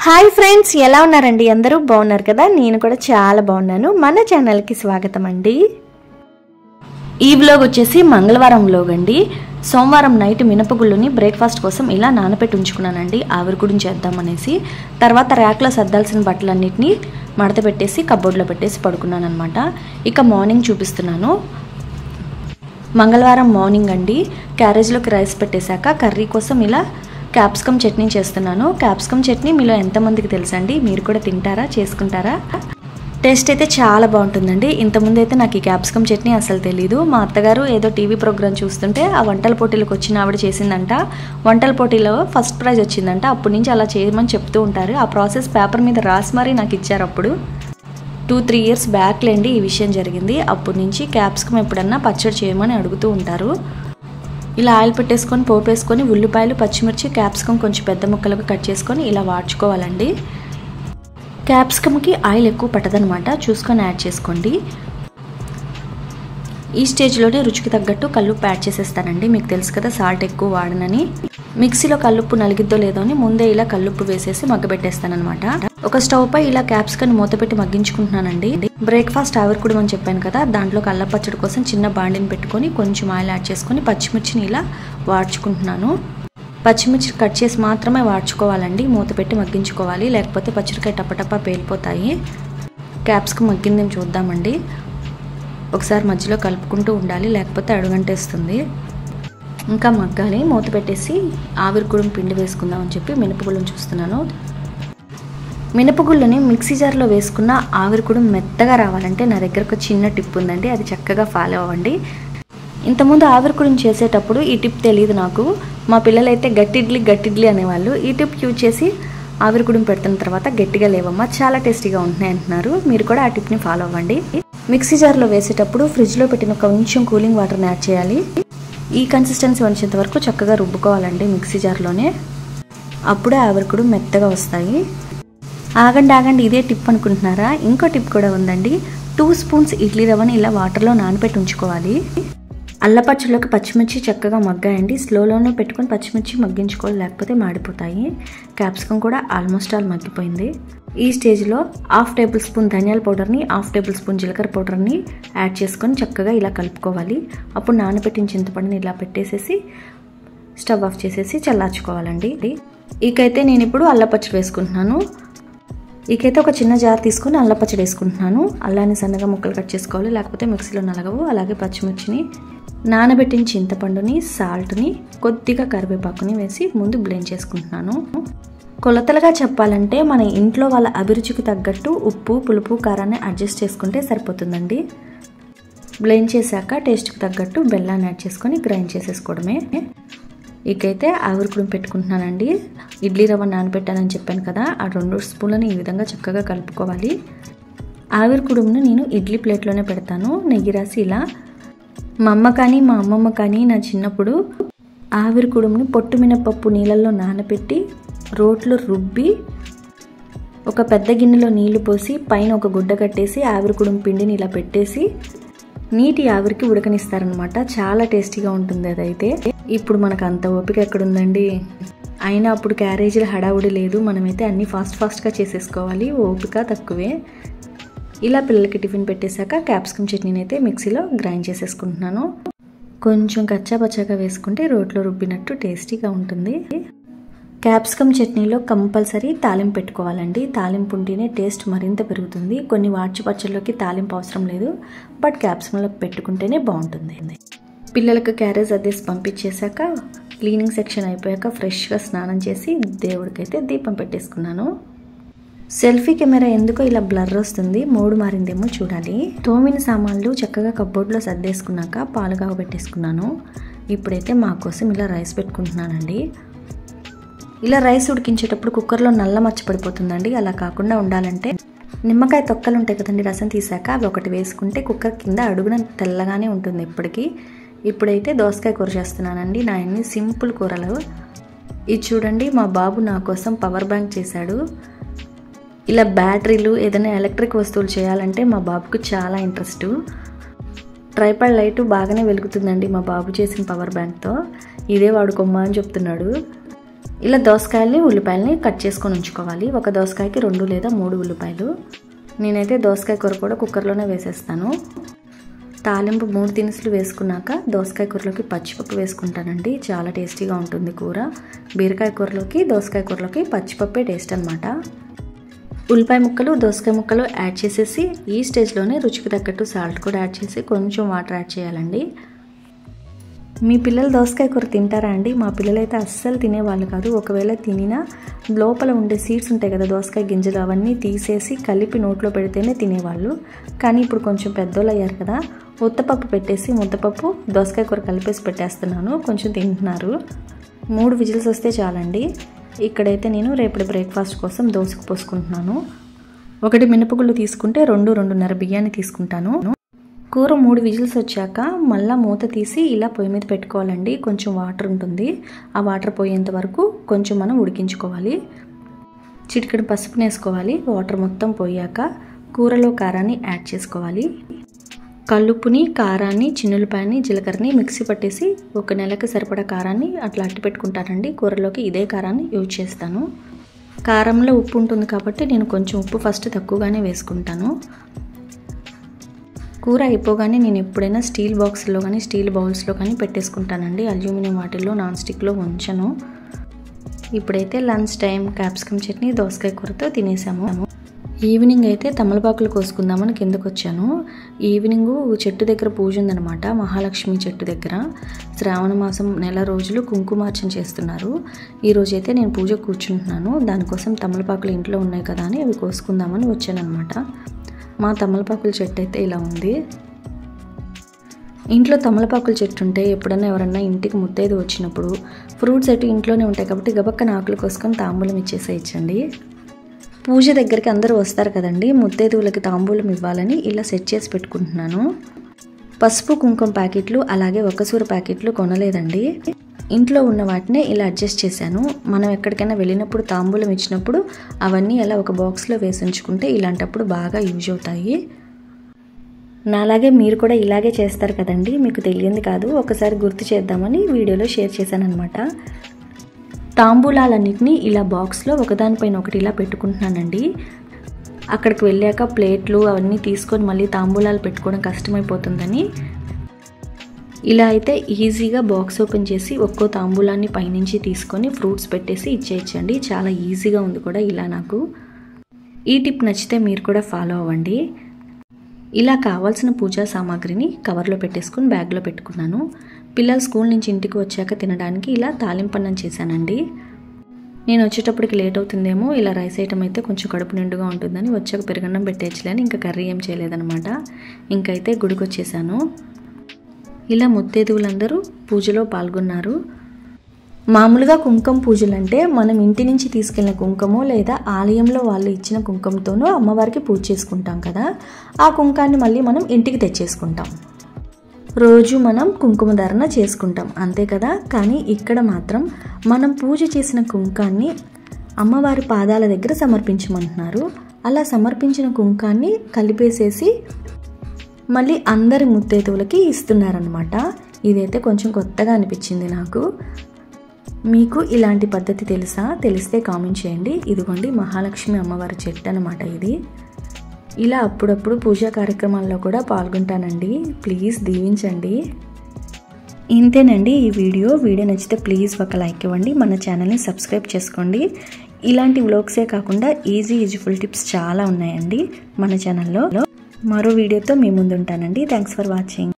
hi friends ఎలా ఉన్నారండి అందరూ బాగున్నారు కదా నేను కూడా చాలా బాగున్నాను మన ఛానల్కి స్వాగతం అండి ఈ వ్లోగ్ వచ్చేసి మంగళవారం వ్లోగ్ అండి సోమవారం నైట్ మినపగుళ్ళుని బ్రేక్ఫాస్ట్ కోసం ఇలా నానబెట్టి ఉంచుకున్నానండి ఆవిరికుడిని చేద్దామనేసి తర్వాత ర్యాక్లో సర్దాల్సిన బట్టలన్నిటినీ మడత పెట్టేసి కబోర్డ్లో పెట్టేసి పడుకున్నాను అనమాట ఇక మార్నింగ్ చూపిస్తున్నాను మంగళవారం మార్నింగ్ అండి క్యారేజ్లోకి రైస్ పెట్టేశాక కర్రీ కోసం ఇలా క్యాప్సికమ్ చట్నీ చేస్తున్నాను క్యాప్సికమ్ చట్నీ మీలో ఎంతమందికి తెలుసండి మీరు కూడా తింటారా చేసుకుంటారా టేస్ట్ అయితే చాలా బాగుంటుందండి ఇంతకుముందు అయితే నాకు ఈ క్యాప్సికమ్ చట్నీ అసలు తెలీదు మా అత్తగారు ఏదో టీవీ ప్రోగ్రామ్ చూస్తుంటే ఆ వంటల పోటీలకు వచ్చిన ఆవిడ చేసిందంట వంటల పోటీలో ఫస్ట్ ప్రైజ్ వచ్చిందంట అప్పటి నుంచి అలా చేయమని చెప్తూ ఉంటారు ఆ ప్రాసెస్ పేపర్ మీద రాసి మరీ నాకు ఇచ్చారు అప్పుడు టూ త్రీ ఇయర్స్ బ్యాక్లేండి ఈ విషయం జరిగింది అప్పటి నుంచి క్యాప్సికమ్ ఎప్పుడన్నా పచ్చడి చేయమని అడుగుతూ ఉంటారు ఇలా ఆయిల్ పెట్టేసుకొని పోపు వేసుకొని ఉల్లిపాయలు పచ్చిమిర్చి క్యాప్సికమ్ కొంచెం పెద్ద ముక్కలుగా కట్ చేసుకొని ఇలా వాడ్చుకోవాలండి క్యాప్సికమ్కి ఆయిల్ ఎక్కువ పట్టదనమాట చూసుకొని యాడ్ చేసుకోండి ఈ స్టేజ్లోనే రుచికి తగ్గట్టు కల్లుప్పు యాడ్ చేసేస్తానండి మీకు తెలుసు కదా సాల్ట్ ఎక్కువ వాడనని మిక్సీలో కల్లుప్పు నలిగిద్దో లేదో అని ముందే ఇలా కల్లుప్పు వేసేసి మగ్గబెట్టేస్తానమాట ఒక స్టవ్ పై ఇలా క్యాప్సికన్ మూత పెట్టి మగ్గించుకుంటున్నానండి బ్రేక్ఫాస్ట్ ఆవిరికుడు అని చెప్పాను కదా దాంట్లో కల్ల పచ్చడి కోసం చిన్న బాండిని పెట్టుకొని కొంచెం ఆయిల్ యాడ్ చేసుకొని పచ్చిమిర్చిని ఇలా వాడ్చుకుంటున్నాను పచ్చిమిర్చి కట్ చేసి మాత్రమే వాడ్చుకోవాలండి మూత పెట్టి మగ్గించుకోవాలి లేకపోతే పచ్చడికాయ టపటపా పేలిపోతాయి క్యాప్సికం మగ్గిందేం చూద్దామండి ఒకసారి మధ్యలో కలుపుకుంటూ ఉండాలి లేకపోతే అడుగంటేస్తుంది ఇంకా మగ్గాలి మూత పెట్టేసి ఆవిరికుడుం పిండి వేసుకుందామని చెప్పి మినపగుళ్ళని చూస్తున్నాను మినపగుళ్ళని మిక్సీ జార్లో వేసుకున్న ఆవిరికుడుం మెత్తగా రావాలంటే నా దగ్గర ఒక చిన్న టిప్ ఉందండి అది చక్కగా ఫాలో అవ్వండి ఇంతకుముందు ఆవిరికుడిని చేసేటప్పుడు ఈ టిప్ తెలియదు నాకు మా పిల్లలైతే గట్టిడ్లీ గట్టిడ్లీ అనేవాళ్ళు ఈ టిప్ యూజ్ చేసి ఆవిరికుడిని పెడుతున్న తర్వాత గట్టిగా లేవమ్మా చాలా టేస్టీగా ఉంటున్నాయి అంటున్నారు మీరు కూడా ఆ టిప్ని ఫాలో అవ్వండి మిక్సీ జార్లో వేసేటప్పుడు ఫ్రిడ్జ్లో పెట్టిన కొంచెం కూలింగ్ వాటర్ని యాడ్ చేయాలి ఈ కన్సిస్టెన్సీ వచ్చేంత వరకు చక్కగా రుబ్బుకోవాలండి మిక్సీ జార్లోనే అప్పుడే ఆవిరికుడు మెత్తగా వస్తాయి ఆగండి ఆగండి ఇదే టిప్ అనుకుంటున్నారా ఇంకో టిప్ కూడా ఉందండి టూ స్పూన్స్ ఇడ్లీ రవ్వని ఇలా వాటర్లో నానబెట్టి ఉంచుకోవాలి అల్లపచ్చలోకి పచ్చిమిర్చి చక్కగా మగ్గాయండి స్లోలోనే పెట్టుకొని పచ్చిమిర్చి మగ్గించుకోవాలి లేకపోతే మాడిపోతాయి క్యాప్సికం కూడా ఆల్మోస్ట్ ఆల్ మగ్గిపోయింది ఈ స్టేజ్లో హాఫ్ టేబుల్ స్పూన్ ధనియాల పౌడర్ని హాఫ్ టేబుల్ స్పూన్ జీలకర్ర పౌడర్ని యాడ్ చేసుకొని చక్కగా ఇలా కలుపుకోవాలి అప్పుడు నానబెట్టిన చింతపండుని ఇలా పెట్టేసేసి స్టవ్ ఆఫ్ చేసేసి చల్లార్చుకోవాలండి ఇకైతే నేను ఇప్పుడు అల్లపచ్చడి వేసుకుంటున్నాను ఇకైతే ఒక చిన్న జార్ తీసుకొని అల్లపచ్చడి వేసుకుంటున్నాను అల్లాన్ని సన్నగా ముక్కలు కట్ చేసుకోవాలి లేకపోతే మిక్సీలో నలగవు అలాగే పచ్చిమిర్చిని నానబెట్టిన చింతపండుని సాల్ట్ని కొద్దిగా కరివేపాకుని వేసి ముందు బ్లెండ్ చేసుకుంటున్నాను కొలతలుగా చెప్పాలంటే మన ఇంట్లో వాళ్ళ అభిరుచికి తగ్గట్టు ఉప్పు పులుపు కారాన్ని అడ్జస్ట్ చేసుకుంటే సరిపోతుందండి బ్లెండ్ చేశాక టేస్ట్కి తగ్గట్టు బెల్లాన్ని యాడ్ చేసుకొని గ్రైండ్ చేసేసుకోవడమే ఇకైతే ఆవిరికుడుం పెట్టుకుంటున్నానండి ఇడ్లీ రవ్వ నానబెట్టానని చెప్పాను కదా ఆ రెండు స్పూన్లను ఈ విధంగా చక్కగా కలుపుకోవాలి ఆవిరికుడుంను నేను ఇడ్లీ ప్లేట్లోనే పెడతాను నెయ్యి రాసి ఇలా మా అమ్మ కానీ మా అమ్మమ్మ కానీ నా చిన్నప్పుడు ఆవిరికుడుంని పొట్టు మినపప్పు నీళ్ళల్లో నానబెట్టి రోట్లో రుబ్బి ఒక పెద్ద గిన్నెలో నీళ్లు పోసి పైన ఒక గుడ్డ కట్టేసి ఆవిరికుడుం పిండిని ఇలా పెట్టేసి నీటి ఆవిరికి ఉడకనిస్తారనమాట చాలా టేస్టీగా ఉంటుంది అదైతే ఇప్పుడు మనకు అంత ఓపిక ఎక్కడుందండి అయినా అప్పుడు క్యారేజీల హడావుడి లేదు మనమైతే అన్నీ ఫాస్ట్ ఫాస్ట్గా చేసేసుకోవాలి ఓపిక తక్కువే ఇలా పిల్లలకి టిఫిన్ పెట్టేశాక క్యాప్సికమ్ చట్నీని అయితే మిక్సీలో గ్రైండ్ చేసేసుకుంటున్నాను కొంచెం కచ్చా పచ్చాగా వేసుకుంటే రోట్లో రుబ్బినట్టు టేస్టీగా ఉంటుంది క్యాప్సికమ్ చట్నీలో కంపల్సరీ తాలింపు పెట్టుకోవాలండి తాలింపు ఉంటేనే టేస్ట్ మరింత పెరుగుతుంది కొన్ని వాడ్చి పచ్చళ్ళలోకి తాలింపు అవసరం లేదు బట్ క్యాప్సికంలో పెట్టుకుంటేనే బాగుంటుంది పిల్లలకు క్యారేజ్ అదేసి పంపించేశాక క్లీనింగ్ సెక్షన్ అయిపోయాక ఫ్రెష్గా స్నానం చేసి దేవుడికైతే దీపం పెట్టేసుకున్నాను సెల్ఫీ కెమెరా ఎందుకో ఇలా బ్లర్ వస్తుంది మూడు మారిందేమో చూడాలి తోమిన సామాన్లు చక్కగా కబ్బోర్డ్లో సర్దేసుకున్నాక పాలుగా పెట్టేసుకున్నాను ఇప్పుడైతే మా కోసం ఇలా రైస్ పెట్టుకుంటున్నానండి ఇలా రైస్ ఉడికించేటప్పుడు కుక్కర్లో నల్ల మచ్చ పడిపోతుందండి అలా కాకుండా ఉండాలంటే నిమ్మకాయ తొక్కలు ఉంటాయి కదండి రసం తీసాక అవి ఒకటి వేసుకుంటే కుక్కర్ కింద అడుగున తెల్లగానే ఉంటుంది ఇప్పటికీ ఇప్పుడైతే దోసకాయ కూర చేస్తున్నానండి నా అన్ని సింపుల్ కూరలు ఇది చూడండి మా బాబు నా కోసం పవర్ బ్యాంక్ చేశాడు ఇలా బ్యాటరీలు ఏదైనా ఎలక్ట్రిక్ వస్తువులు చేయాలంటే మా బాబుకు చాలా ఇంట్రెస్ట్ ట్రైపాడ్ లైట్ బాగానే వెలుగుతుందండి మా బాబు చేసిన పవర్ బ్యాంక్తో ఇదే వాడుకోమ్మా అని చెప్తున్నాడు ఇలా దోసకాయల్ని ఉల్లిపాయలని కట్ చేసుకొని ఉంచుకోవాలి ఒక దోసకాయకి రెండు లేదా మూడు ఉల్లిపాయలు నేనైతే దోసకాయ కూర కూడా కుక్కర్లోనే వేసేస్తాను తాలింపు మూడు దినుసులు వేసుకున్నాక దోసకాయ కూరలోకి పచ్చిపప్పు వేసుకుంటానండి చాలా టేస్టీగా ఉంటుంది కూర బీరకాయ కూరలోకి దోసకాయ కూరలోకి పచ్చిపప్పే టేస్ట్ అనమాట ఉల్లిపాయ ముక్కలు దోసకాయ ముక్కలు యాడ్ చేసేసి ఈ స్టేజ్లోనే రుచికి తగ్గట్టు సాల్ట్ కూడా యాడ్ చేసి కొంచెం వాటర్ యాడ్ చేయాలండి మీ పిల్లలు దోసకాయ కూర తింటారా అండి మా పిల్లలైతే అస్సలు తినేవాళ్ళు కాదు ఒకవేళ తినినా లోపల ఉండే సీడ్స్ ఉంటాయి కదా దోసకాయ గింజలు అవన్నీ తీసేసి కలిపి నోట్లో పెడితేనే తినేవాళ్ళు కానీ ఇప్పుడు కొంచెం పెద్దోళ్ళు అయ్యారు కదా ఉత్తపప్పు పెట్టేసి ముద్దపప్పు దోసకాయ కూర కలిపేసి పెట్టేస్తున్నాను కొంచెం తింటున్నారు మూడు విజిల్స్ వస్తే చాలండి ఇక్కడైతే నేను రేపటి బ్రేక్ఫాస్ట్ కోసం దోశకు పోసుకుంటున్నాను ఒకటి మినపగుళ్ళు తీసుకుంటే రెండు రెండున్నర బియ్యాన్ని తీసుకుంటాను కూర మూడు విజిల్స్ వచ్చాక మళ్ళీ మూత తీసి ఇలా పొయ్యి మీద పెట్టుకోవాలండి కొంచెం వాటర్ ఉంటుంది ఆ వాటర్ పోయేంత వరకు కొంచెం మనం ఉడికించుకోవాలి చిటికెడు పసుపుని వేసుకోవాలి వాటర్ మొత్తం పోయాక కూరలో కారాన్ని యాడ్ చేసుకోవాలి కల్లుప్పుని కారాన్ని చిన్నులపాయని జీలకర్రని మిక్సీ పట్టేసి ఒక నెలకి సరిపడా కారాన్ని అట్లా అట్టి పెట్టుకుంటానండి కూరలోకి ఇదే కారాన్ని యూజ్ చేస్తాను కారంలో ఉప్పు ఉంటుంది కాబట్టి నేను కొంచెం ఉప్పు ఫస్ట్ తక్కువగానే వేసుకుంటాను కూర అయిపోగానే నేను ఎప్పుడైనా స్టీల్ బాక్స్లో కానీ స్టీల్ బౌల్స్లో కానీ పెట్టేసుకుంటానండి అల్యూమినియం వాటిల్లో నాన్ స్టిక్లో ఉంచను ఇప్పుడైతే లంచ్ టైం క్యాప్సికమ్ చట్నీ దోసకాయ కూరతో తినేసాము ఈవినింగ్ అయితే తమలపాకులు కోసుకుందామని కిందకు వచ్చాను ఈవినింగ్ చెట్టు దగ్గర పూజ ఉందనమాట మహాలక్ష్మి చెట్టు దగ్గర శ్రావణ మాసం నెల రోజులు కుంకుమార్చన చేస్తున్నారు ఈ రోజు అయితే నేను పూజ కూర్చుంటున్నాను దానికోసం తమలపాకులు ఇంట్లో ఉన్నాయి కదా అని అవి కోసుకుందామని వచ్చానమాట మా తమలపాకుల చెట్టు అయితే ఇలా ఉంది ఇంట్లో తమలపాకుల చెట్టు ఉంటే ఎప్పుడన్నా ఎవరన్నా ఇంటికి ముత్తైదు వచ్చినప్పుడు ఫ్రూట్స్ అయితే ఇంట్లోనే ఉంటాయి కాబట్టి గబక్కన ఆకులు కోసుకొని తాంబూలం ఇచ్చేసేయచ్చండి పూజ దగ్గరికి అందరూ వస్తారు కదండి ముత్తైదువులకి తాంబూలం ఇవ్వాలని ఇలా సెట్ చేసి పెట్టుకుంటున్నాను పసుపు కుంకుమ ప్యాకెట్లు అలాగే ఒకసూర ప్యాకెట్లు కొనలేదండి ఇంట్లో ఉన్న వాటినే ఇలా అడ్జస్ట్ చేశాను మనం ఎక్కడికైనా వెళ్ళినప్పుడు తాంబూలం ఇచ్చినప్పుడు అవన్నీ అలా ఒక బాక్స్లో వేసి ఉంచుకుంటే ఇలాంటప్పుడు బాగా యూజ్ అవుతాయి నాలాగే మీరు కూడా ఇలాగే చేస్తారు కదండి మీకు తెలియంది కాదు ఒకసారి గుర్తు చేద్దామని వీడియోలో షేర్ చేశాను అనమాట తాంబూలాలన్నింటినీ ఇలా బాక్స్లో ఒకదానిపైన ఒకటి ఇలా పెట్టుకుంటున్నానండి అక్కడికి వెళ్ళాక ప్లేట్లు అవన్నీ తీసుకొని మళ్ళీ తాంబూలాలు పెట్టుకోవడం కష్టమైపోతుందని ఇలా అయితే ఈజీగా బాక్స్ ఓపెన్ చేసి ఒక్కో తాంబూలాన్ని పైనుంచి తీసుకొని ఫ్రూట్స్ పెట్టేసి ఇచ్చేయచ్చండి చాలా ఈజీగా ఉంది కూడా ఇలా నాకు ఈ టిప్ నచ్చితే మీరు కూడా ఫాలో అవ్వండి ఇలా కావాల్సిన పూజా సామాగ్రిని కవర్లో పెట్టేసుకుని బ్యాగ్లో పెట్టుకున్నాను పిల్లలు స్కూల్ నుంచి ఇంటికి వచ్చాక తినడానికి ఇలా తాలింపన్నం చేశానండి నేను వచ్చేటప్పటికి లేట్ అవుతుందేమో ఇలా రైస్ ఐటమ్ అయితే కొంచెం కడుపు నిండుగా ఉంటుందని వచ్చాక పెరుగన్నం పెట్టేయచ్చులేని ఇంకా కర్రీ ఏం చేయలేదనమాట ఇంకైతే గుడికి వచ్చేసాను ఇలా ముత్తేదువులందరూ పూజలో పాల్గొన్నారు మామూలుగా కుంకుమ పూజలు అంటే మనం ఇంటి నుంచి తీసుకెళ్ళిన కుంకుమ లేదా ఆలయంలో వాళ్ళు ఇచ్చిన కుంకుమతోనూ అమ్మవారికి పూజ చేసుకుంటాం కదా ఆ కుంకాన్ని మళ్ళీ మనం ఇంటికి తెచ్చేసుకుంటాం రోజు మనం కుంకుమ ధారణ చేసుకుంటాం అంతే కదా కానీ ఇక్కడ మాత్రం మనం పూజ చేసిన కుంకాన్ని అమ్మవారి పాదాల దగ్గర సమర్పించమంటున్నారు అలా సమర్పించిన కుంకాన్ని కలిపేసేసి మళ్ళీ అందరి ముత్తైదువులకి ఇస్తున్నారనమాట ఇదైతే కొంచెం కొత్తగా అనిపించింది నాకు మీకు ఇలాంటి పద్ధతి తెలుసా తెలిస్తే కామెంట్ చేయండి ఇదిగోండి మహాలక్ష్మి అమ్మవారి చెట్టు అనమాట ఇది ఇలా అప్పుడప్పుడు పూజా కార్యక్రమాల్లో కూడా పాల్గొంటానండి ప్లీజ్ దీవించండి ఇంతేనండి ఈ వీడియో వీడియో నచ్చితే ప్లీజ్ ఒక లైక్ ఇవ్వండి మన ఛానల్ని సబ్స్క్రైబ్ చేసుకోండి ఇలాంటి వ్లాగ్సే కాకుండా ఈజీ యూజ్ఫుల్ టిప్స్ చాలా ఉన్నాయండి మన ఛానల్లో మరో వీడియోతో మీ ముందు ఉంటానండి థ్యాంక్స్ ఫర్ వాచింగ్